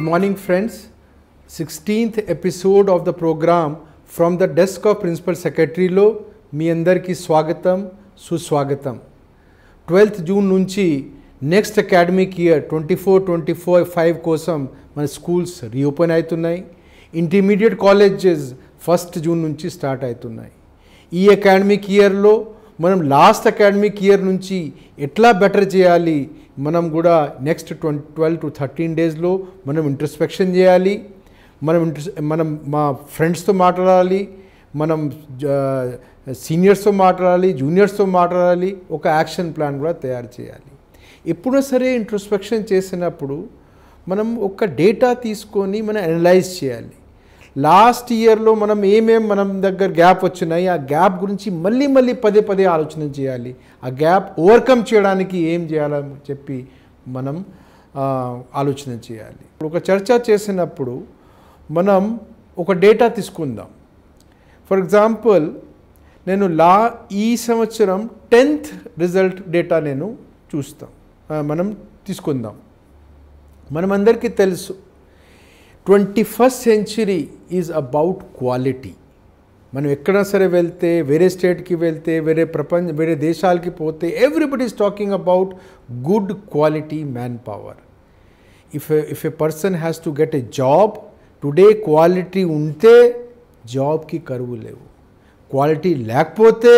morning, friends. 16th episode of the program from the desk of Principal Secretary లో మీ అందరికీ స్వాగతం సుస్వాగతం twelfth June నుంచి next academic year twenty four twenty four five కోసం మన schools reopen అవుతున్నాయి intermediate colleges first June నుంచి start అవుతున్నాయి ఈ అకాడమిక్ ఇయర్లో మనం లాస్ట్ అకాడమిక్ ఇయర్ నుంచి ఎట్లా బెటర్ చేయాలి మనం కూడా next twenty twelve to thirteen డేస్లో మనం ఇంట్రస్పెక్షన్ చేయాలి మనం ఇంట్రెస్ మనం మా ఫ్రెండ్స్తో మాట్లాడాలి మనం సీనియర్స్తో మాట్లాడాలి జూనియర్స్తో మాట్లాడాలి ఒక యాక్షన్ ప్లాన్ కూడా తయారు చేయాలి ఎప్పుడో సరే ఇంట్రస్పెక్షన్ చేసినప్పుడు మనం ఒక డేటా తీసుకొని మనం అనలైజ్ చేయాలి లాస్ట్ ఇయర్లో మనం ఏమేం మనం దగ్గర గ్యాప్ వచ్చినాయి ఆ గ్యాప్ గురించి మళ్ళీ మళ్ళీ పదే పదే ఆలోచన చేయాలి ఆ గ్యాప్ ఓవర్కమ్ చేయడానికి ఏం చేయాలని చెప్పి మనం ఆ, ఆలోచన చేయాలి ఇప్పుడు ఒక చర్చ చేసినప్పుడు మనం ఒక డేటా తీసుకుందాం ఫర్ ఎగ్జాంపుల్ నేను లా ఈ సంవత్సరం టెన్త్ రిజల్ట్ డేటా నేను చూస్తాం ఆ, మనం తీసుకుందాం మనమందరికీ తెలుసు twenty first century is about quality మనం ఎక్కడా సరే వెళ్తే వేరే స్టేట్కి వెళ్తే వేరే ప్రపంచ వేరే దేశాలకి పోతే everybody is talking about good quality man power if if a person has to get a job today quality ఉంటే జాబ్కి కరువు లేవు క్వాలిటీ లేకపోతే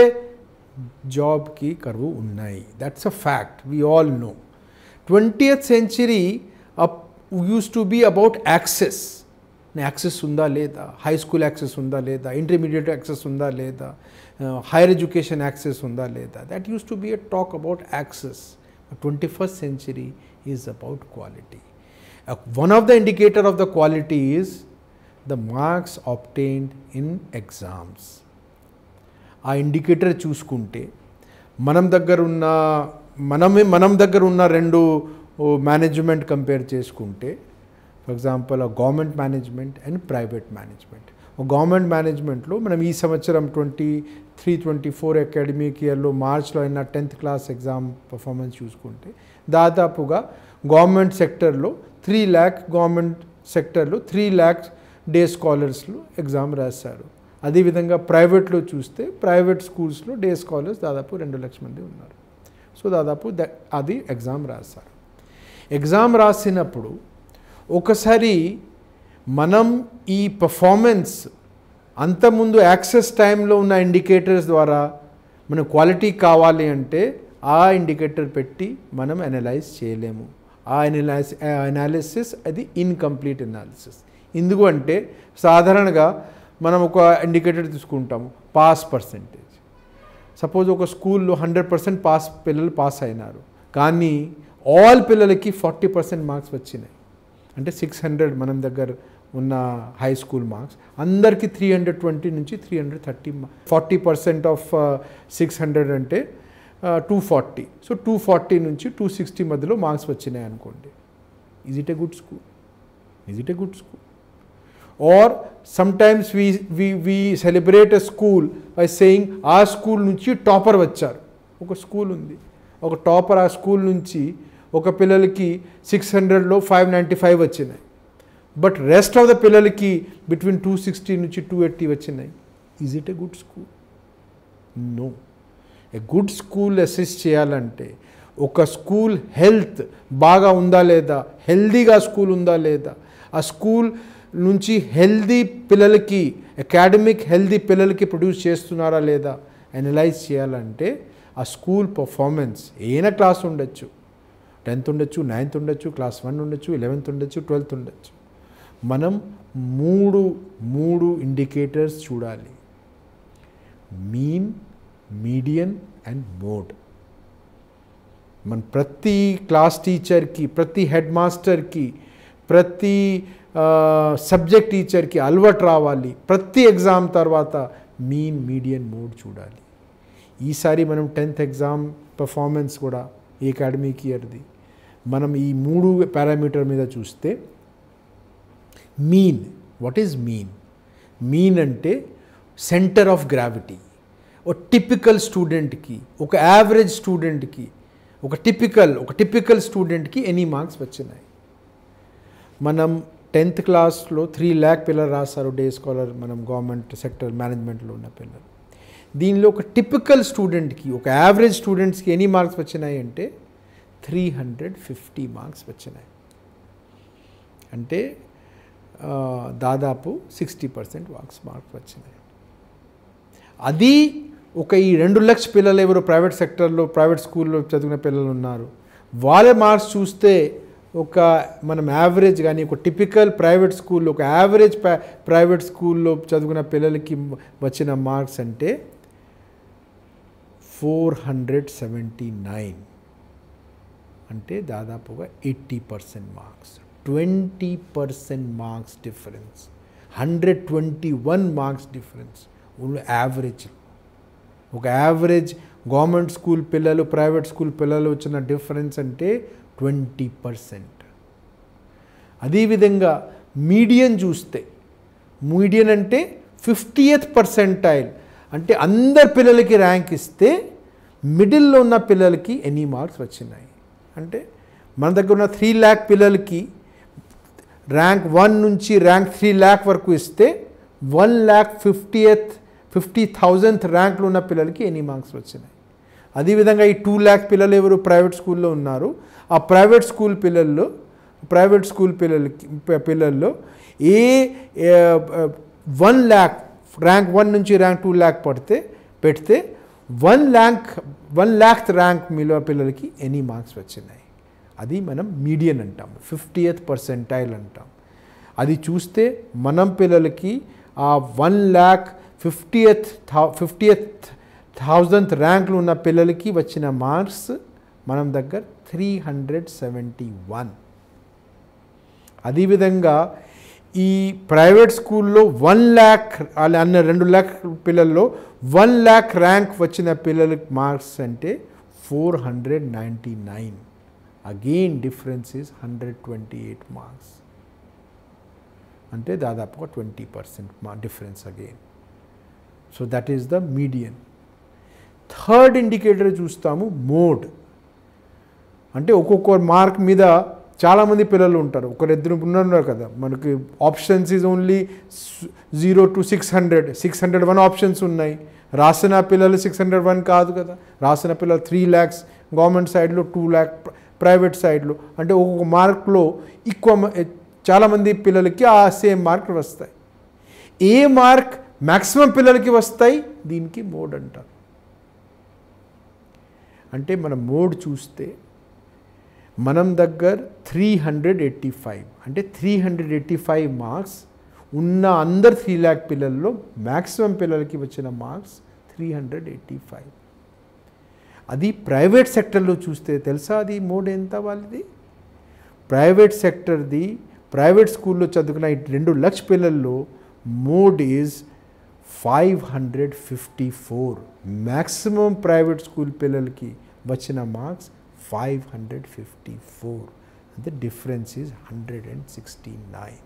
జాబ్కి కరువు ఉన్నాయి that's a fact we all know twentieth century up uses to be about access access ఉందా లేదా హై స్కూల్ యాక్సెస్ ఉందా లేదా ఇంటర్మీడియట్ యాక్సెస్ ఉందా లేదా హైయర్ ఎడ్యుకేషన్ యాక్సెస్ ఉందా లేదా that uses to be a talk about access twenty first century is about quality one of the indicator of the quality is the marks obtained in exams ఆ indicator చూసుకుంటే మనం దగ్గర ఉన్న మనమే మనం దగ్గర ఉన్న రెండు మేనేజ్మెంట్ కంపేర్ చేసుకుంటే for example government management and private management government మేనేజ్మెంట్లో మనం ఈ సంవత్సరం twenty three twenty four academic ఇయర్లో మార్చ్లో అయిన టెన్త్ క్లాస్ ఎగ్జామ్ పర్ఫార్మెన్స్ చూసుకుంటే దాదాపుగా గవర్నమెంట్ సెక్టర్లో త్రీ ల్యాక్ గవర్నమెంట్ సెక్టర్లో త్రీ ల్యాక్ డే స్కాలర్స్లో ఎగ్జామ్ రాశారు అదేవిధంగా ప్రైవేట్లో చూస్తే ప్రైవేట్ స్కూల్స్లో డే స్కాలర్స్ దాదాపు రెండు లక్షల మంది ఉన్నారు సో దాదాపు ద అది ఎగ్జామ్ రాశారు ఎగ్జామ్ రాసినప్పుడు ఒకసారి మనం ఈ పర్ఫార్మెన్స్ అంతకుముందు యాక్సెస్ టైంలో ఉన్న ఇండికేటర్స్ ద్వారా మన క్వాలిటీ కావాలి అంటే ఆ ఇండికేటర్ పెట్టి మనం అనలైజ్ చేయలేము ఆ అనలైజ్ అనాలిసిస్ అది ఇన్కంప్లీట్ అనాలిసిస్ ఎందుకంటే సాధారణంగా మనం ఒక ఇండికేటర్ తీసుకుంటాము పాస్ పర్సెంటేజ్ సపోజ్ ఒక స్కూల్లో హండ్రెడ్ పర్సెంట్ పాస్ పిల్లలు పాస్ అయినారు కానీ ఆల్ పిల్లలకి ఫార్టీ పర్సెంట్ మార్క్స్ వచ్చినాయి అంటే సిక్స్ హండ్రెడ్ మనం దగ్గర ఉన్న హై స్కూల్ మార్క్స్ అందరికీ త్రీ హండ్రెడ్ ట్వంటీ నుంచి three hundred thirty forty percent of six hundred అంటే two forty so two forty నుంచి టూ సిక్స్టీ మధ్యలో మార్క్స్ వచ్చినాయి అనుకోండి is it a good school is it a good school or sometimes we we we celebrate a school by saying ఆ school నుంచి topper వచ్చారు ఒక school ఉంది ఒక టాపర్ ఆ స్కూల్ నుంచి ఒక పిల్లలకి సిక్స్ హండ్రెడ్లో ఫైవ్ నైంటీ ఫైవ్ వచ్చినాయి బట్ రెస్ట్ ఆఫ్ ద పిల్లలకి బిట్వీన్ టూ సిక్స్టీ నుంచి టూ ఎయిటీ వచ్చినాయి is it a good school no a good school assess చేయాలంటే ఒక స్కూల్ హెల్త్ బాగా ఉందా లేదా హెల్దీగా స్కూల్ ఉందా లేదా ఆ స్కూల్ నుంచి హెల్దీ పిల్లలకి అకాడమిక్ హెల్దీ పిల్లలకి ప్రొడ్యూస్ చేస్తున్నారా లేదా అనలైజ్ చేయాలంటే ఆ స్కూల్ పర్ఫార్మెన్స్ ఏనా క్లాస్ ఉండొచ్చు టెన్త్ ఉండొచ్చు నైన్త్ ఉండొచ్చు క్లాస్ వన్ ఉండొచ్చు ఎలెవెన్త్ ఉండొచ్చు ట్వెల్త్ ఉండొచ్చు మనం మూడు మూడు ఇండికేటర్స్ చూడాలి మీన్ మీడియన్ అండ్ మోడ్ మన ప్రతి క్లాస్ టీచర్కి ప్రతి హెడ్ మాస్టర్కి ప్రతి సబ్జెక్ట్ టీచర్కి అలవాటు రావాలి ప్రతి ఎగ్జామ్ తర్వాత మీన్ మీడియన్ మోడ్ చూడాలి ఈసారి మనం టెన్త్ ఎగ్జామ్ పర్ఫార్మెన్స్ కూడా ఈ అకాడమిక్ ఇయర్ది మనం ఈ మూడు పారామీటర్ మీద చూస్తే mean what is mean mean అంటే సెంటర్ ఆఫ్ గ్రావిటీ ఒక టిపికల్ స్టూడెంట్కి ఒక యావరేజ్ స్టూడెంట్కి ఒక టిపికల్ ఒక టిపికల్ స్టూడెంట్కి ఎనీ మార్క్స్ వచ్చినాయి మనం టెన్త్ క్లాస్లో త్రీ ల్యాక్ పిల్లలు రాస్తారు డే స్కాలర్ మనం గవర్నమెంట్ సెక్టర్ మేనేజ్మెంట్లో ఉన్న పిల్లలు దీనిలో ఒక టిపికల్ స్టూడెంట్కి ఒక యావరేజ్ స్టూడెంట్స్కి ఎన్ని మార్క్స్ వచ్చినాయి అంటే త్రీ హండ్రెడ్ ఫిఫ్టీ మార్క్స్ వచ్చినాయి అంటే ఆ, దాదాపు సిక్స్టీ పర్సెంట్ మార్క్స్ మార్క్స్ వచ్చినాయి అది ఒక ఈ రెండు లక్ష పిల్లలు ఎవరు ప్రైవేట్ సెక్టర్లో ప్రైవేట్ స్కూల్లో చదివిన పిల్లలు ఉన్నారు వాళ్ళ మార్క్స్ చూస్తే ఒక మనం యావరేజ్ కానీ ఒక టిపికల్ ప్రైవేట్ స్కూల్లో ఒక యావరేజ్ ప్రైవేట్ స్కూల్లో చదివిన పిల్లలకి వచ్చిన మార్క్స్ అంటే ఫోర్ హండ్రెడ్ సెవెంటీ నైన్ అంటే దాదాపుగా eighty percent marks twenty percent marks difference hundred twenty one marks difference only average ఒక యావరేజ్ గవర్నమెంట్ స్కూల్ పిల్లలు ప్రైవేట్ స్కూల్ పిల్లలు వచ్చిన డిఫరెన్స్ అంటే ట్వంటీ పర్సెంట్ అదేవిధంగా మీడియన్ చూస్తే మీడియన్ అంటే ఫిఫ్టీయత్ పర్సెంటైల్ అంటే అందరి పిల్లలకి ర్యాంక్ ఇస్తే మిడిల్లో ఉన్న పిల్లలకి ఎన్ని మార్క్స్ వచ్చినాయి అంటే మన దగ్గర ఉన్న త్రీ ల్యాక్ పిల్లలకి ర్యాంక్ వన్ నుంచి ర్యాంక్ త్రీ ల్యాక్ వరకు ఇస్తే one lakh fiftieth fifty thousand ర్యాంక్లో ఉన్న పిల్లలకి ఎన్ని మార్క్స్ వచ్చినాయి అదేవిధంగా ఈ టూ ల్యాక్ పిల్లలు ఎవరు ప్రైవేట్ స్కూల్లో ఉన్నారు ఆ ప్రైవేట్ స్కూల్ పిల్లల్లో ప్రైవేట్ స్కూల్ పిల్లలకి ప- పిల్లల్లో ఏ వన్ ల్యాక్ ర్యాంక్ వన్ నుంచి ర్యాంక్ టూ ల్యాక్ పడితే పెడితే one lakh one lakh rank మిలో పిల్లలకి ఎన్ని మార్క్స్ వచ్చినాయి అది మనం మీడియన్ అంటాం ఫిఫ్టీయత్ పర్సెంటైల్ అంటాం అది చూస్తే మనం పిల్లలకి ఆ one lakh fiftieth fiftieth thousand ర్యాంక్లు ఉన్న పిల్లలకి వచ్చిన మార్క్స్ మనం దగ్గర త్రీ హండ్రెడ్ సెవెంటీ వన్ అదేవిధంగా ఈ ప్రైవేట్ స్కూల్లో వన్ ల్యాక్ అన్న రెండు ల్యాక్ పిల్లల్లో వన్ ల్యాక్ ర్యాంక్ వచ్చిన పిల్లలకి మార్క్స్ అంటే four hundred ninety nine again difference is hundred twenty eight marks అంటే దాదాపుగా ట్వంటీ పర్సెంట్ మా difference again so that is the median third indicator చూస్తాము మోడ్ అంటే ఒక్కొక్క మార్క్ మీద చాలామంది పిల్లలు ఉంటారు ఒకరిద్దరు ఉన్నారు కదా మనకి options is only zero to six hundred six hundred one options ఉన్నాయి రాసిన పిల్లలు సిక్స్ హండ్రెడ్ వన్ కాదు కదా రాసిన పిల్లలు త్రీ ల్యాక్స్ గవర్నమెంట్ సైడ్లో టూ ల్యాక్ ప్రైవేట్ సైడ్లో అంటే ఒక్కొక్క మార్క్లో ఎక్కువ మ- చాలామంది పిల్లలకి ఆ సేమ్ మార్కులు వస్తాయి ఏ మార్క్ మ్యాక్సిమం పిల్లలకి వస్తాయి దీనికి మోడ్ అంటారు అంటే మన మోడ్ చూస్తే మనం దగ్గర త్రీ హండ్రెడ్ ఎయిటీ ఫైవ్ అంటే three hundred eighty five marks ఉన్న అందరు త్రీ ల్యాక్ పిల్లల్లో మ్యాక్సిమం పిల్లలకి వచ్చిన marks three hundred eighty five అది ప్రైవేట్ సెక్టర్లో చూస్తే తెలుసా అది మోడ్ ఎంత వాళ్ళది ప్రైవేట్ సెక్టర్ది ప్రైవేట్ స్కూల్లో చదువుకున్న ఈ రెండు లక్ష పిల్లల్లో mode is five hundred fifty four maximum private school పిల్లలకి వచ్చిన marks five hundred fifty four అంటే difference is hundred and sixty nine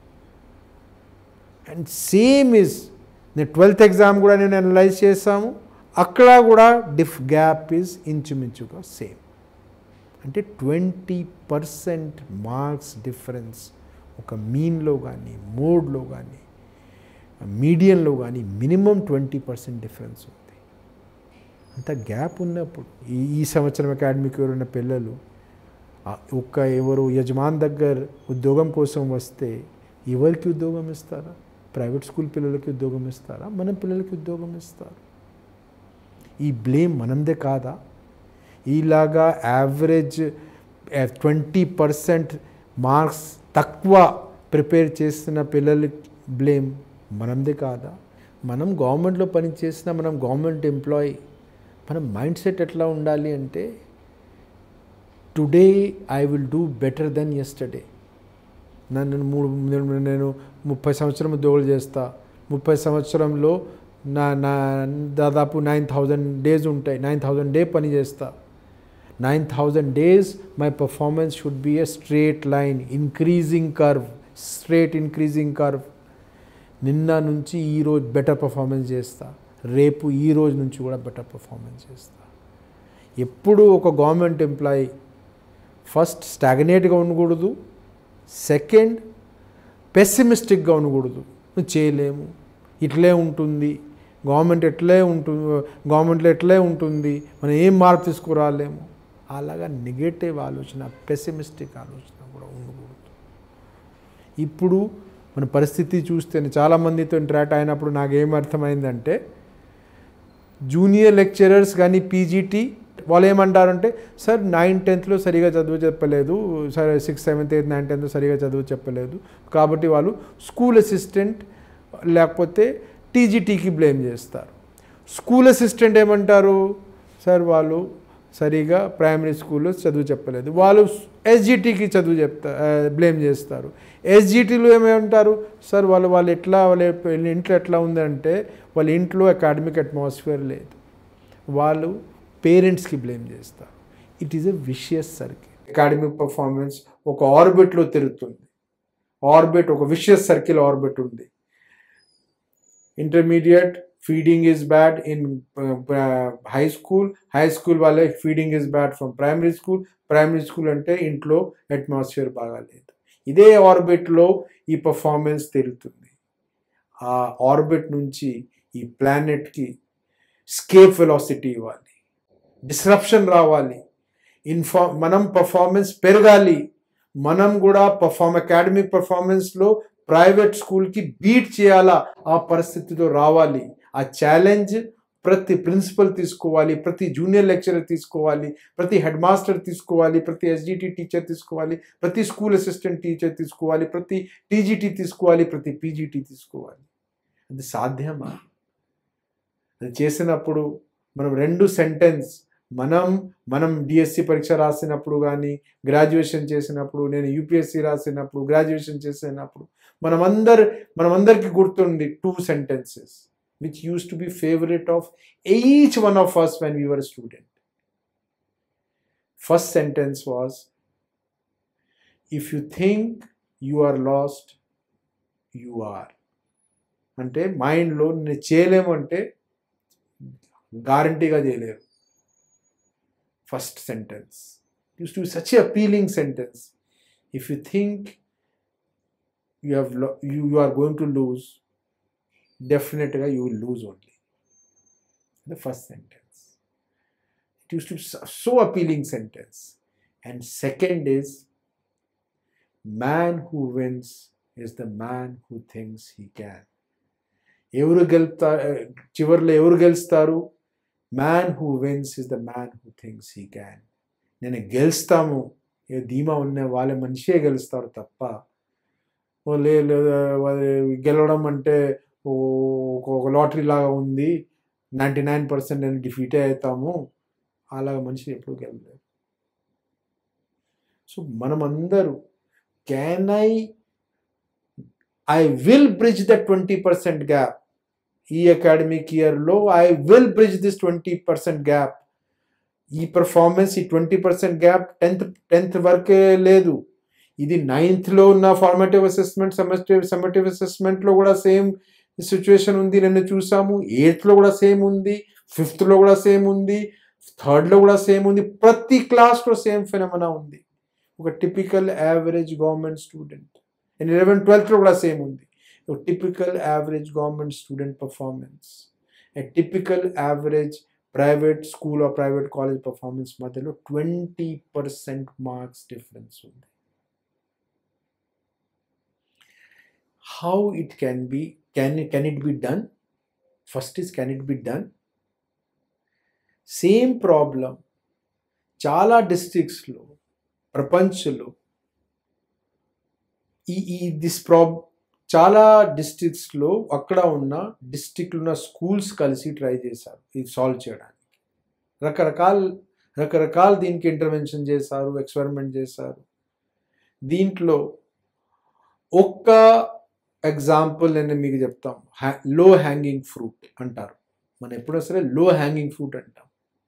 and same is నేను ట్వెల్త్ ఎగ్జామ్ కూడా నేను అనలైజ్ చేసాము అక్కడ కూడా డిఫ్ గ్యాప్ ఈజ్ ఇంచుమించుగా సేమ్ అంటే ట్వంటీ పర్సెంట్ మార్క్స్ డిఫరెన్స్ ఒక మీన్లో కానీ మోడ్లో కానీ మీడియంలో కానీ మినిమం ట్వంటీ పర్సెంట్ డిఫరెన్స్ ఉంది అంత గ్యాప్ ఉన్నప్పుడు ఈ ఈ సంవత్సరం అకాడమిక్ ఉన్న పిల్లలు ఆ ఒక్క ఎవరు యజమాన్ దగ్గర ఉద్యోగం కోసం వస్తే ఎవరికి ఉద్యోగం ఇస్తారా ప్రైవేట్ స్కూల్ పిల్లలకి ఉద్యోగం ఇస్తారా మన పిల్లలకి ఉద్యోగం ఇస్తారు ఈ బ్లేమ్ మనందే కాదా ఈలాగా యావరేజ్ ట్వంటీ పర్సెంట్ మార్క్స్ తక్కువ ప్రిపేర్ చేస్తున్న పిల్లలకి బ్లేమ్ మనందే కాదా మనం గవర్నమెంట్లో పనిచేసిన మనం గవర్నమెంట్ ఎంప్లాయీ మన మైండ్ సెట్ ఎట్లా ఉండాలి అంటే today I will do better then yesterday నన్ను మూడు నేను- నేను ముప్పై సంవత్సరం ఉద్యోగాలు చేస్తా ముప్పై సంవత్సరంలో నా నా దాదాపు నైన్ థౌజండ్ డేస్ ఉంటాయి నైన్ థౌజండ్ డే పని చేస్తా nine thousand days my performance should be a straight line increasing curve straight increasing curve నిన్న నుంచి ఈ రోజు బెటర్ పర్ఫార్మెన్స్ చేస్తా రేపు ఈ రోజు నుంచి కూడా బెటర్ పర్ఫార్మెన్స్ చేస్తా ఎప్పుడు ఒక గవర్నమెంట్ ఎంప్లాయీ ఫస్ట్ స్టాగ్నేట్గా ఉండకూడదు సెకండ్ పెసిమిస్టిక్గా ఉండకూడదు నువ్వు చేయలేము ఇట్లే ఉంటుంది గవర్నమెంట్ ఎట్లే ఉంటుంది గవర్నమెంట్లో ఎట్లే ఉంటుంది మనం ఏం మార్పు తీసుకురాలేము అలాగా నెగటివ్ ఆలోచన పెసిమిస్టిక్ ఆలోచన కూడా ఉండకూడదు ఇప్పుడు మన పరిస్థితి చూస్తే నేను చాలామందితో ఇంటరాక్ట్ అయినప్పుడు నాకేం అర్థమైందంటే జూనియర్ లెక్చరర్స్ కానీ పీజీటీ వాళ్ళు ఏమంటారంటే సార్ నైన్ టెన్త్లో సరిగా చదువు చెప్పలేదు సరే sixth seventh eighth nine tenth సరిగా చదువు చెప్పలేదు కాబట్టి వాళ్ళు స్కూల్ అసిస్టెంట్ లేకపోతే టీజీటీకి బ్లేమ్ చేస్తారు స్కూల్ అసిస్టెంట్ ఏమంటారు సార్ వాళ్ళు సరిగా ప్రైమరీ స్కూల్లో చదువు చెప్పలేదు వాళ్ళు ఎస్జిటికి చదువు చెప్తా బ్లేమ్ చేస్తారు ఎస్జిటిలో ఏమంటారు సార్ వాళ్ళు వాళ్ళు ఎట్లా వాళ్ళ ఇంట్లో ఎట్లా ఉందంటే వాళ్ళ ఇంట్లో అకాడమిక్ అట్మాస్ఫియర్ లేదు వాళ్ళు పేరెంట్స్కి బ్లేమ్ చేస్తారు it is a vicious circle academic performance ఒక ఆర్బిట్లో తిరుగుతుంది ఆర్బిట్ ఒక విషియస్ సర్కిల్ ఆర్బిట్ ఉంది intermediate feeding is bad in high school high school వాళ్ళే feeding is bad from primary school primary school అంటే ఇంట్లో అట్మాస్ఫియర్ బాగాలేదు ఇదే ఆర్బిట్లో ఈ పర్ఫార్మెన్స్ తిరుగుతుంది ఆ ఆర్బిట్ నుంచి ఈ ప్లానెట్కి స్కేప్ వెలాసిటీ ఇవ్వాలి డిస్రప్షన్ రావాలి ఇన్ఫా మనం పర్ఫార్మెన్స్ పెరగాలి మనం కూడా పర్ఫార్మ్ అకాడమిక్ పర్ఫార్మెన్స్లో ప్రైవేట్ స్కూల్కి బీట్ చేయాలా ఆ పరిస్థితిలో రావాలి ఆ ఛాలెంజ్ ప్రతి ప్రిన్సిపల్ తీసుకోవాలి ప్రతి జూనియర్ లెక్చరర్ తీసుకోవాలి ప్రతి హెడ్ మాస్టర్ తీసుకోవాలి ప్రతి ఎస్జిటి టీచర్ తీసుకోవాలి ప్రతి స్కూల్ అసిస్టెంట్ టీచర్ తీసుకోవాలి ప్రతి టీజీటీ తీసుకోవాలి ప్రతి పీజీటీ తీసుకోవాలి అది సాధ్యమా అది చేసినప్పుడు మనం రెండు సెంటెన్స్ మనం మనం డిఎస్సి పరీక్ష రాసినప్పుడు కానీ గ్రాడ్యుయేషన్ చేసినప్పుడు నేను యూపీఎస్సి రాసినప్పుడు గ్రాడ్యుయేషన్ చేసినప్పుడు మనమందరు మనమందరికి గుర్తుంది two sentences which use to be favourite of each one of us when we were a student. First sentence was if you think you are lost, you are. అంటే మైండ్లో నేను చేయలేము అంటే గ్యారంటీగా చేయలేరు first sentence use to such appealing sentence if you think you have you you are going to lose డెఫినెట్గా you will lose only the first sentence. It used to be so appealing sentence. And second is, man who wins is the man who thinks he can. ఎవరు గెలుతా చివరిలో ఎవరు గెలుస్తారు man who wins is the man who things he can నేను గెలుస్తాము ఏ ధీమా ఉన్న వాళ్ళ మనిషే గెలుస్తారు తప్ప ఓ లే గెలవడం అంటే ఒక లాటరీ లాగా ఉంది నైంటీ నైన్ పర్సెంట్ నేను డిఫీటే అవుతాము అలాగ మనిషి ఎప్పుడు గెలలేదు సో మనమందరూ can I I will bridge the twenty percent gap ఈ అకాడమిక్ ఇయర్లో I will bridge this twenty percent gap ఈ పర్ఫార్మెన్స్ ఈ twenty percent gap tenth tenth వరకే లేదు ఇది నైన్త్లో ఉన్న ఫార్మేటివ్ అసెస్మెంట్ సెమెస్టివ్ సెమెటివ్ అసెస్మెంట్లో కూడా సేమ్ సిచ్యువేషన్ ఉంది నిన్న చూసాము ఎయిత్లో కూడా సేమ్ ఉంది ఫిఫ్త్లో కూడా సేమ్ ఉంది థర్డ్లో కూడా సేమ్ ఉంది ప్రతి క్లాస్లో సేమ్ ఫినమనా ఉంది ఒక typical average government student and eleven ట్వెల్త్లో కూడా సేమ్ ఉంది ఒక typical average government student performance a typical average private school or private college performance మధ్యలో ట్వంటీ పర్సెంట్ మార్క్స్ డిఫరెన్స్ ఉంది how it can be can can it be done first is can it be done same problem చాలా డిస్ట్రిక్ట్స్లో ప్రపంచంలో ఈ ఈ this ప్రాబ్ చాలా డిస్ట్రిక్ట్స్లో అక్కడ ఉన్న డిస్ట్రిక్ట్లో ఉన్న స్కూల్స్ కలిసి ట్రై చేశారు ఇది సాల్వ్ చేయడానికి రకరకాల రకరకాల దీనికి ఇంటర్వెన్షన్ చేశారు ఎక్స్పెరిమెంట్ చేశారు దీంట్లో ఒక్క ఎగ్జాంపుల్ నేను మీకు చెప్తాం లో హ్యాంగింగ్ ఫ్రూట్ అంటారు మనం ఎప్పుడో సరే లో హ్యాంగింగ్ ఫ్రూట్ అంటాం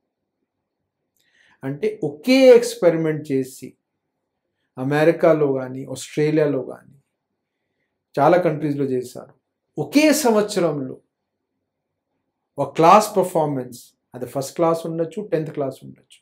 అంటే ఒకే ఎక్స్పెరిమెంట్ చేసి అమెరికాలో కానీ ఆస్ట్రేలియాలో కానీ చాలా కంట్రీస్లో చేశారు ఒకే సంవత్సరంలో ఒక క్లాస్ పర్ఫార్మెన్స్ అది ఫస్ట్ క్లాస్ ఉండొచ్చు టెన్త్ క్లాస్ ఉండొచ్చు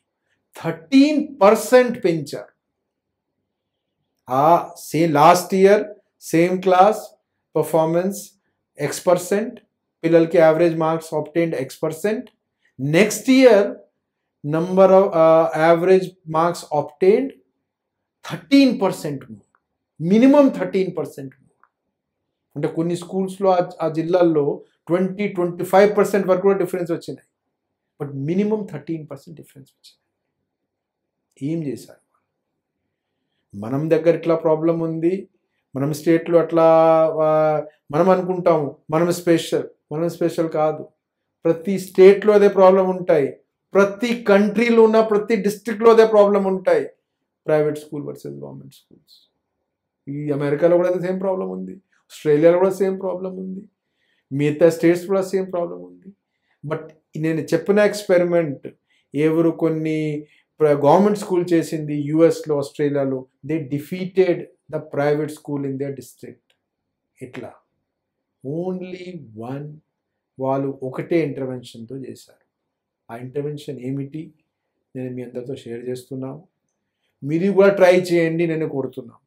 థర్టీన్ పర్సెంట్ పెంచారు ఆ say last year same class performance X percent పిల్లలకి average marks obtained X percent next year number of average marks obtained thirteen percent more minimum thirteen percent more అంటే కొన్ని స్కూల్స్లో ఆ జిల్లాల్లో twenty twenty five percent వరకు కూడా difference వచ్చినాయి but minimum thirteen percent difference వచ్చింది ఏం చేశారు మనం దగ్గర ఇట్లా ప్రాబ్లం ఉంది మనం స్టేట్లో అట్లా మనం అనుకుంటాము మనం స్పెషల్ మనం స్పెషల్ కాదు ప్రతి స్టేట్లో అదే ప్రాబ్లం ఉంటాయి ప్రతి కంట్రీలో ఉన్న ప్రతి డిస్ట్రిక్ట్లో అదే ప్రాబ్లం ఉంటాయి private school versus government schools ఈ అమెరికాలో కూడా అదే సేమ్ ప్రాబ్లం ఉంది ఆస్ట్రేలియాలో కూడా సేమ్ ప్రాబ్లం ఉంది మిగతా స్టేట్స్ కూడా సేమ్ ప్రాబ్లం ఉంది బట్ నేను చెప్పిన ఎక్స్పెరిమెంట్ ఎవరు కొన్ని గవర్నమెంట్ స్కూల్ చేసింది యుఎస్లో ఆస్ట్రేలియాలో they defeated the private school in their district ఎట్లా ఓన్లీ వన్ వాళ్ళు ఒకటే ఇంటర్వెన్షన్తో చేశారు ఆ ఇంటర్వెన్షన్ ఏమిటి నేను మీ అందరితో షేర్ చేస్తున్నాను మీరు కూడా ట్రై చేయండి నేను కోరుతున్నాను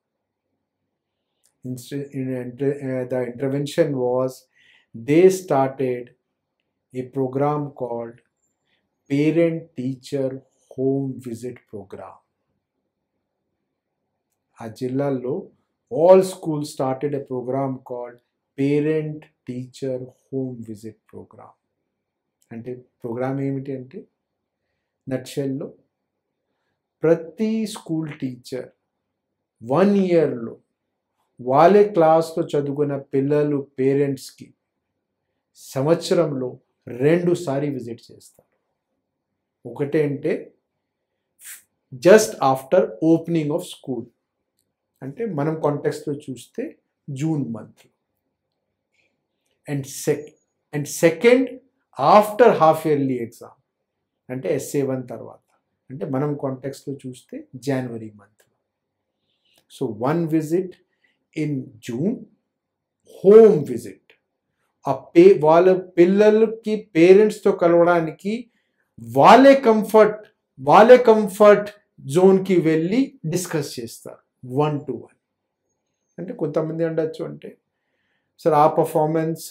the intervention was they started a program called parent teacher home visit program ఆ జిల్లాల్లో all school started a program called parent teacher home visit program అంటే ప్రోగ్రామ్ ఏమిటి అంటే నక్షల్లో ప్రతి స్కూల్ టీచర్ వన్ ఇయర్లో వాళ్ళే క్లాస్లో చదువుకున్న పిల్లలు పేరెంట్స్కి సంవత్సరంలో రెండు సారి విజిట్ చేస్తారు ఒకటే అంటే just after opening of school అంటే మనం కాంటెక్స్లో చూస్తే June month and sec and second after half yearly exam అంటే ఎస్ఏ వన్ తర్వాత అంటే మనం కాంటెక్స్లో చూస్తే జనవరి month so one visit in June home visit ఆ పే వాళ్ళ పిల్లలకి పేరెంట్స్తో కలవడానికి వాళ్ళే కంఫర్ట్ వాళ్ళే కంఫర్ట్ జోన్కి వెళ్ళి డిస్కస్ చేస్తారు వన్ టు వన్ అంటే కొంతమంది ఉండొచ్చు అంటే సార్ ఆ పర్ఫార్మెన్స్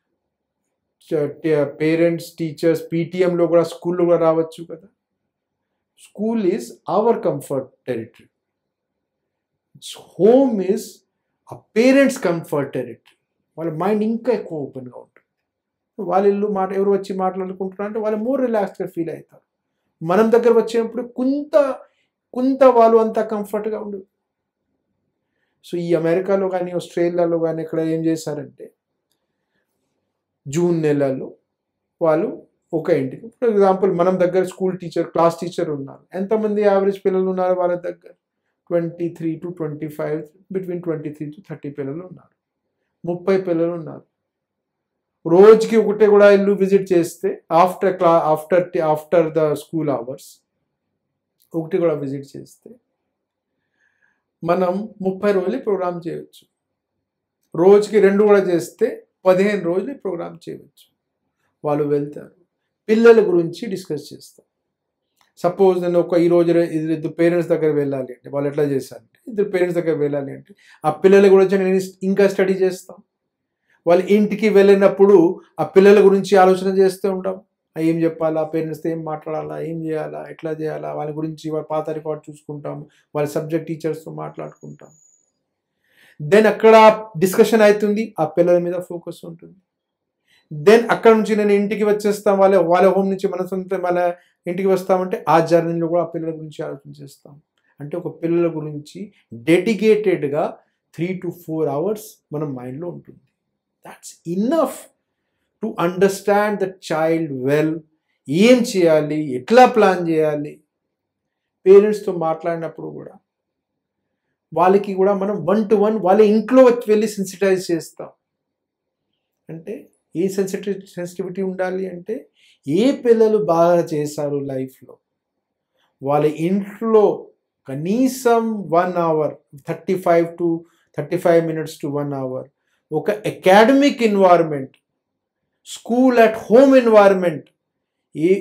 పేరెంట్స్ టీచర్స్ పీటీఎంలో కూడా స్కూల్లో కూడా రావచ్చు కదా school is our comfort territory home is ఆ పేరెంట్స్ కంఫర్ట్ టెరిటరీ వాళ్ళ మైండ్ ఇంకా ఎక్కువ ఓపెన్గా ఉంటుంది వాళ్ళ ఇల్లు మాట ఎవరు వచ్చి మాట్లాడుకుంటున్నారు అంటే వాళ్ళు మోర్ రిలాక్స్గా ఫీల్ అవుతారు మనం దగ్గర వచ్చినప్పుడు కొంత కొంత వాళ్ళు అంతా కంఫర్ట్గా ఉండదు సో ఈ అమెరికాలో కానీ ఆస్ట్రేలియాలో కానీ ఇక్కడ ఏం చేశారంటే జూన్ నెలలో వాళ్ళు ఒక ఇంటికి ఫర్ ఎగ్జాంపుల్ మనం దగ్గర స్కూల్ టీచర్ క్లాస్ టీచర్ ఉన్నారు ఎంతమంది యావరేజ్ పిల్లలు ఉన్నారు వాళ్ళ దగ్గర twenty three to twenty five between twenty three to thirty పిల్లలు ఉన్నారు ముప్పై పిల్లలు ఉన్నారు రోజుకి ఒకటే కూడా ఇల్లు విజిట్ చేస్తే ఆఫ్టర్ క్లా after after the school hours ఒకటి కూడా విజిట్ చేస్తే మనం ముప్పై రోజులు ప్రోగ్రామ్ చేయవచ్చు రోజుకి రెండు కూడా చేస్తే పదిహేను రోజులు ప్రోగ్రామ్ చేయవచ్చు వాళ్ళు వెళ్తారు పిల్లల గురించి డిస్కస్ చేస్తాం సపోజ్ నేను ఒక ఈ రోజు ఇద్దరు పేరెంట్స్ దగ్గర వెళ్ళాలి అంటే వాళ్ళు ఎట్లా చేశారంటే ఇద్దరు పేరెంట్స్ దగ్గర వెళ్ళాలి అంటే ఆ పిల్లల గురించి నేను ఇంకా స్టడీ చేస్తాం వాళ్ళ ఇంటికి వెళ్ళినప్పుడు ఆ పిల్లల గురించి ఆలోచన చేస్తూ ఉంటాం ఏం చెప్పాలా పేరెంట్స్తో ఏం మాట్లాడాలా ఏం చేయాలా ఎట్లా చేయాలా వాళ్ళ గురించి వాళ్ళ పాత రికార్డ్ చూసుకుంటాం వాళ్ళ సబ్జెక్ట్ టీచర్స్తో మాట్లాడుకుంటాం దెన్ అక్కడ డిస్కషన్ అవుతుంది ఆ పిల్లల మీద ఫోకస్ ఉంటుంది దెన్ అక్కడ నుంచి నేను ఇంటికి వచ్చేస్తాం వాళ్ళ వాళ్ళ హోమ్ నుంచి మన సొంత మన ఇంటికి వస్తామంటే ఆ జర్నీలో కూడా ఆ పిల్లల గురించి ఆలోచన చేస్తాం అంటే ఒక పిల్లల గురించి డెడికేటెడ్గా త్రీ టు ఫోర్ అవర్స్ మన మైండ్లో ఉంటుంది that's enough to understand the child well ఏం చేయాలి ఎట్లా ప్లాన్ చేయాలి పేరెంట్స్తో మాట్లాడినప్పుడు కూడా వాళ్ళకి కూడా మనం వన్ టు వన్ వాళ్ళ ఇంట్లో వెళ్ళి సెన్సిటైజ్ చేస్తాం అంటే ఏ సెన్సిటివ్ సెన్సిటివిటీ ఉండాలి అంటే ఏ పిల్లలు బాగా చేశారు లైఫ్లో వాళ్ళ ఇంట్లో కనీసం one hour thirty five to thirty five minutes to one hour ఒక academic environment school at home environment ఏ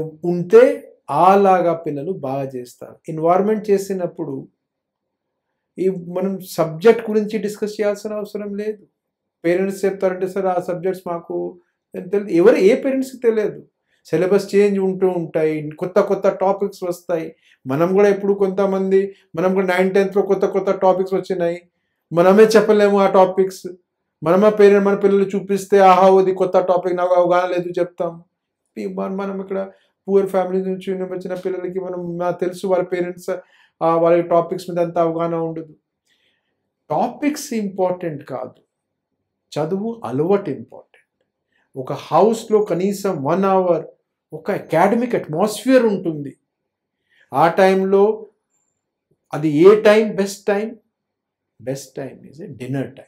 ఉంటే అలాగా పిల్లలు బాగా చేస్తారు ఎన్వైర్మెంట్ చేసినప్పుడు ఈ మనం సబ్జెక్ట్ గురించి డిస్కస్ చేయాల్సిన అవసరం లేదు పేరెంట్స్ చెప్తారంటే సార్ ఆ సబ్జెక్ట్స్ మాకు తెలియదు ఎవరు ఏ పేరెంట్స్కి తెలియదు సిలబస్ చేంజ్ ఉంటూ ఉంటాయి కొత్త కొత్త టాపిక్స్ వస్తాయి మనం కూడా ఇప్పుడు కొంతమంది మనం కూడా నైన్ టెన్త్లో కొత్త కొత్త టాపిక్స్ వచ్చినాయి మనమే చెప్పలేము ఆ టాపిక్స్ మనమే పేరెంట్ మన పిల్లలు చూపిస్తే ఆహా ఇది కొత్త టాపిక్ నాకు అవగాహన లేదు చెప్తాం ఈ మన- మనం ఇక్కడ పూర్ ఫ్యామిలీ నుంచి వచ్చిన పిల్లలకి మనం నాకు తెలుసు వాళ్ళ పేరెంట్స్ వాళ్ళ టాపిక్స్ మీద అంత అవగాహన ఉండదు టాపిక్స్ ఇంపార్టెంట్ కాదు చదువు అలవాటు ఇంపార్టెంట్ ఒక హౌస్లో కనీసం వన్ అవర్ ఒక అకాడమిక్ అట్మాస్ఫియర్ ఉంటుంది ఆ టైంలో అది ఏ time best time best time is a dinner time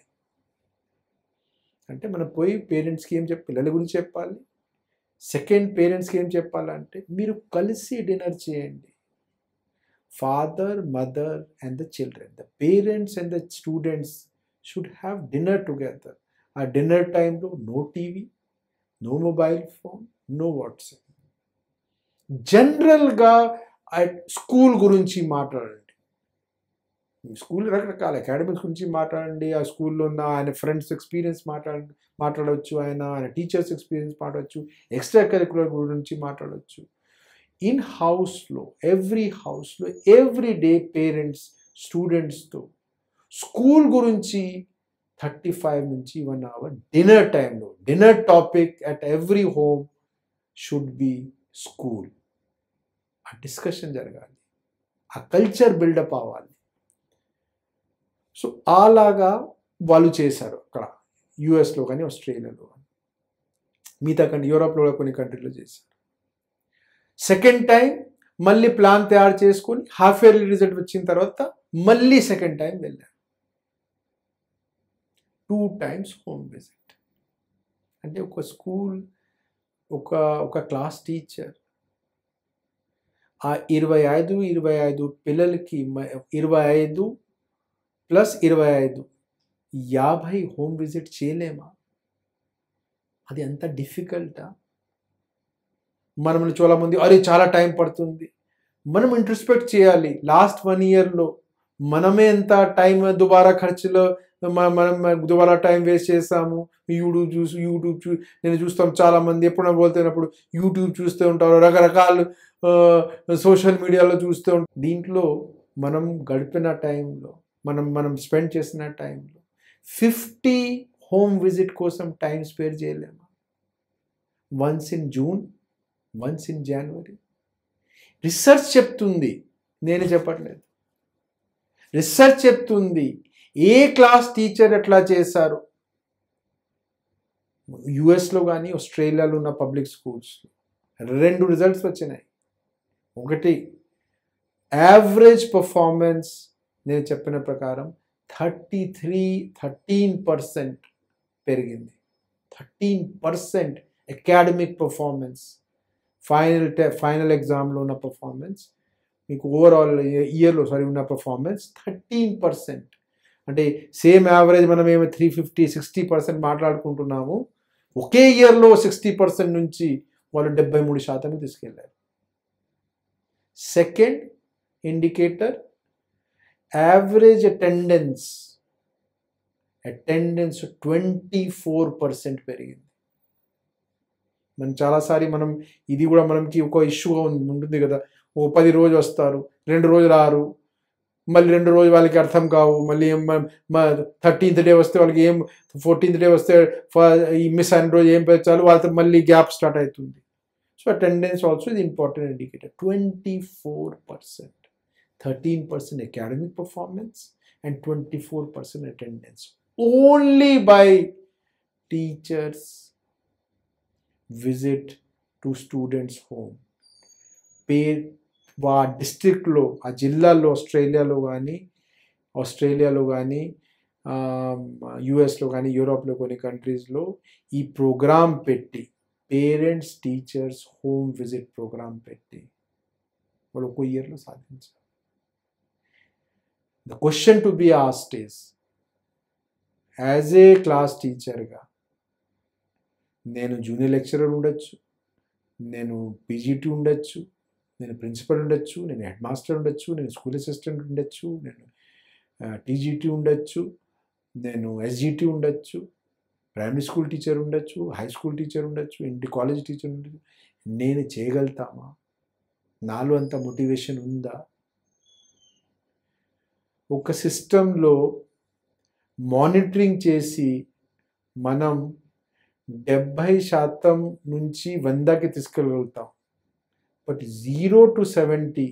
అంటే మనం పోయి పేరెంట్స్కి ఏం చెప్పి పిల్లల గురించి చెప్పాలి సెకండ్ పేరెంట్స్కి ఏం చెప్పాలంటే మీరు కలిసి డిన్నర్ చేయండి father mother and the children the parents and the students should have dinner together ఆ డిన్నర్ టైంలో no TV no mobile phone no WhatsApp జనరల్గా స్కూల్ గురించి మాట్లాడండి స్కూల్ రకరకాల అకాడమిక్స్ గురించి మాట్లాడండి ఆ స్కూల్లో ఉన్న ఆయన ఫ్రెండ్స్ ఎక్స్పీరియన్స్ మాట్లాడ మాట్లాడవచ్చు ఆయన ఆయన టీచర్స్ ఎక్స్పీరియన్స్ మాట్లాడవచ్చు ఎక్స్ట్రా కరికులర్ గురించి మాట్లాడవచ్చు ఇన్ హౌస్లో ఎవ్రీ హౌస్లో ఎవ్రీ డే పేరెంట్స్ స్టూడెంట్స్తో స్కూల్ గురించి థర్టీ ఫైవ్ నుంచి వన్ అవర్ డిన్నర్ టైంలో dinner topic at every home should be school ఆ డిస్కషన్ జరగాలి ఆ కల్చర్ బిల్డప్ అవ్వాలి సో అలాగా వాళ్ళు చేశారు అక్కడ యుఎస్లో కానీ ఆస్ట్రేలియాలో కానీ మిగతా కంట్రీ యూరోప్లో కూడా కొన్ని కంట్రీలో చేశారు సెకండ్ టైం మళ్ళీ ప్లాన్ తయారు చేసుకొని హాఫ్ ఇయర్లీ రిజల్ట్ వచ్చిన తర్వాత మళ్ళీ సెకండ్ టైం వెళ్ళారు టూ టైమ్స్ హోమ్ విజిట్ అంటే ఒక స్కూల్ ఒక ఒక క్లాస్ టీచర్ ఆ ఇరవై ఐదు ఇరవై ఐదు పిల్లలకి మ- ఇరవై ఐదు ప్లస్ ఇరవై ఐదు యాభై హోమ్ విజిట్ చేయలేమా అది అంత డిఫికల్టా మనం చాలా మంది అరే చాలా టైం పడుతుంది మనం ఇంట్రస్పెక్ట్ చేయాలి లాస్ట్ వన్ ఇయర్లో మనమే ఎంత టైం దుబారా ఖర్చులో మ- మనం దుబారా టైం వేస్ట్ చేస్తాము యూట్యూబ్ చూసి యూట్యూబ్ చూ నేను చూస్తాం చాలా మంది ఎప్పుడైనా పోతున్నప్పుడు యూట్యూబ్ చూస్తూ ఉంటారు రకరకాల సోషల్ మీడియాలో చూస్తూ ఉంటారు దీంట్లో మనం గడిపిన టైంలో మనం మనం స్పెండ్ చేసిన టైంలో ఫిఫ్టీ హోమ్ విజిట్ కోసం టైం స్పేర్ చేయలేమా once in June once in January research చెప్తుంది నేను చెప్పట్లేదు రీసెర్చ్ చెప్తుంది ఏ క్లాస్ టీచర్ ఎట్లా చేశారు యుఎస్లో కానీ ఆస్ట్రేలియాలో ఉన్న పబ్లిక్ స్కూల్స్ రెండు రిజల్ట్స్ వచ్చినాయి ఒకటి యావరేజ్ పర్ఫార్మెన్స్ నేను చెప్పిన ప్రకారం థర్టీ త్రీ థర్టీన్ పర్సెంట్ పెరిగింది thirteen percent academic performance final టె ఫైనల్ ఎగ్జామ్లో ఉన్న పర్ఫార్మెన్స్ మీకు ఓవరాల్ ఇయర్లో సారీ ఉన్న పర్ఫార్మెన్స్ థర్టీన్ పర్సెంట్ అంటే సేమ్ యావరేజ్ మనం ఏమో త్రీ ఫిఫ్టీ సిక్స్టీ పర్సెంట్ మాట్లాడుకుంటున్నాము ఒకే ఇయర్లో సిక్స్టీ పర్సెంట్ నుంచి వాళ్ళు డెబ్బై మూడు శాతం తీసుకెళ్ళారు second indicator average attendance attendance twenty four percent పెరిగింది మనం చాలాసారి మనం ఇది కూడా మనకి ఒక ఇష్యూగా ఉంటుంది కదా ఓ పది రోజు వస్తారు రెండు రోజులు రారు మళ్ళీ రెండు రోజు వాళ్ళకి అర్థం కావు మళ్ళీ ఏం థర్టీన్త్ డే వస్తే వాళ్ళకి ఏం ఫోర్టీన్త్ డే వస్తే ఫ- ఈ మిస్ అయిన రోజు ఏం పెంచాలి వాళ్ళతో మళ్ళీ గ్యాప్ స్టార్ట్ అవుతుంది సో అటెండెన్స్ ఆల్సో ఇది important indicator twenty four percent thirteen percent academic performance and twenty four percent attendance only by teachers visit to students home పే వా డిస్ట్రిక్ట్లో ఆ జిల్లాల్లో ఆస్ట్రేలియాలో కానీ ఆస్ట్రేలియాలో కానీ యుఎస్లో కానీ యూరోప్లో కొన్ని కంట్రీస్లో ఈ ప్రోగ్రామ్ పెట్టి parents teachers home visit program పెట్టి వాళ్ళు ఒక ఇయర్లో సాధించారు the question to be asked is as a class టీచర్గా నేను జూనియర్ లెక్చరర్ ఉండొచ్చు నేను పీజీటీ ఉండొచ్చు నేను ప్రిన్సిపల్ ఉండొచ్చు నేను హెడ్ మాస్టర్ ఉండొచ్చు నేను స్కూల్ అసిస్టెంట్ ఉండొచ్చు నేను టీజీటీ ఉండొచ్చు నేను ఎస్జిటి ఉండొచ్చు ప్రైమరీ స్కూల్ టీచర్ ఉండొచ్చు హై స్కూల్ టీచర్ ఉండొచ్చు ఇంటి కాలేజ్ టీచర్ ఉండొచ్చు నేను చేయగలుగుతామా నాలో అంత మోటివేషన్ ఉందా ఒక సిస్టంలో మానిటరింగ్ చేసి మనం డెబ్భై శాతం నుంచి వందకి తీసుకెళ్ళగలుగుతాం బట్ జీరో టు సెవెంటీ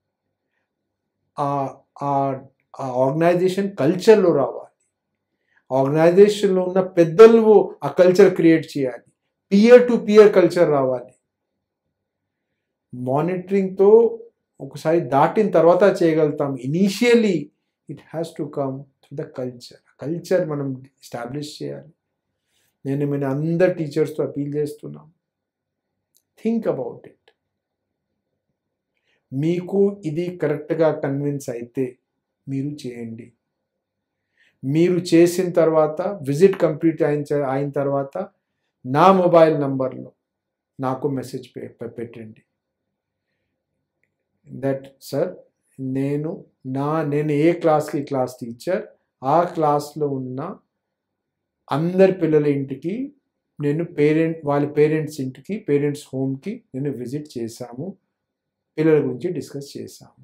ఆ ఆర్గనైజేషన్ కల్చర్లో రావాలి ఆర్గనైజేషన్లో ఉన్న పెద్దలు ఆ కల్చర్ క్రియేట్ చేయాలి పియర్ టు పియర్ కల్చర్ రావాలి మానిటరింగ్తో ఒకసారి దాటిన తర్వాత చేయగలుగుతాం initially it has to come to the culture culture మనం ఎస్టాబ్లిష్ చేయాలి నేను నేను అందరు టీచర్స్తో అపీల్ చేస్తున్నాం థింక్ అబౌట్ ఇట్ మీకు ఇది కరెక్ట్గా కన్విన్స్ అయితే మీరు చేయండి మీరు చేసిన తర్వాత విజిట్ కంప్లీట్ అయిన అయిన తర్వాత నా మొబైల్ నంబర్లో నాకు మెసేజ్ పెట్టండి దట్ సార్ నేను నా నేను ఏ క్లాస్కి క్లాస్ టీచర్ ఆ క్లాస్లో ఉన్న అందరి పిల్లల ఇంటికి నేను పేరెంట్ వాళ్ళ పేరెంట్స్ ఇంటికి పేరెంట్స్ హోమ్కి నేను విజిట్ చేశాము పిల్లల గురించి డిస్కస్ చేశాము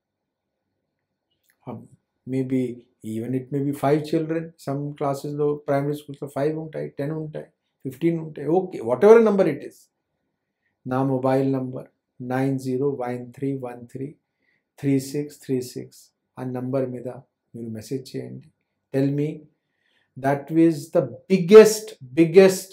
maybe even it maybe five children some క్లాసెస్లో ప్రైమరీ స్కూల్స్లో ఫైవ్ ఉంటాయి టెన్ ఉంటాయి ఫిఫ్టీన్ ఉంటాయి okay whatever number it is నా mobile number nine zero one three one three three six three six ఆ నంబర్ మీద మీరు మెసేజ్ చేయండి tell me that is the biggest biggest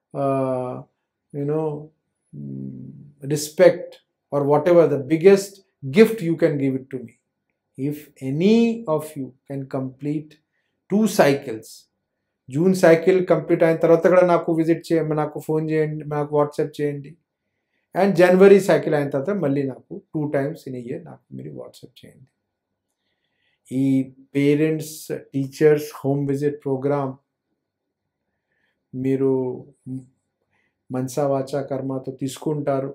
you know respect or whatever the biggest gift you can give it to me if any of you can complete two cycles June cycle complete అయిన తర్వాత కూడా నాకు visit చేయండి నాకు phone చేయండి నాకు WhatsApp చేయండి and January cycle అయిన తర్వాత మళ్ళీ నాకు టూ టైమ్స్ ఇన్ ఇయర్ నాకు మీరు వాట్సాప్ చేయండి ఈ parents teachers home visit program మీరు మనసా వాచా కర్మతో తీసుకుంటారు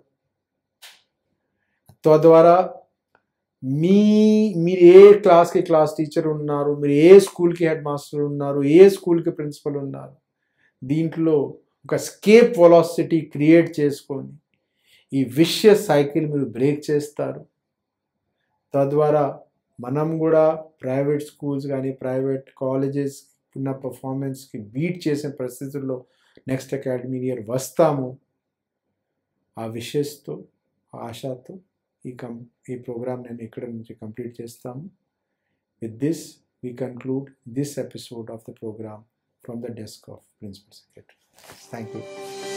తద్వారా మీ మీరు ఏ క్లాస్కి క్లాస్ టీచర్ ఉన్నారు మీరు ఏ స్కూల్కి హెడ్ మాస్టర్ ఉన్నారు ఏ స్కూల్కి ప్రిన్సిపల్ ఉన్నారు దీంట్లో ఒక స్కేప్ వెలాసిటీ క్రియేట్ చేసుకొని ఈ విషయస్ సైకిల్ మీరు బ్రేక్ చేస్తారు తద్వారా మనం కూడా ప్రైవేట్ స్కూల్స్ కానీ ప్రైవేట్ కాలేజెస్ ఉన్న పర్ఫార్మెన్స్కి బీట్ చేసే పరిస్థితుల్లో నెక్స్ట్ అకాడమీ ఇయర్ వస్తాము ఆ విషెస్తో ఆశతో ఈ కం ఈ ప్రోగ్రామ్ నేను ఇక్కడ నుంచి కంప్లీట్ చేస్తాము with this we conclude this episode of the program from the desk of principal secretary thank you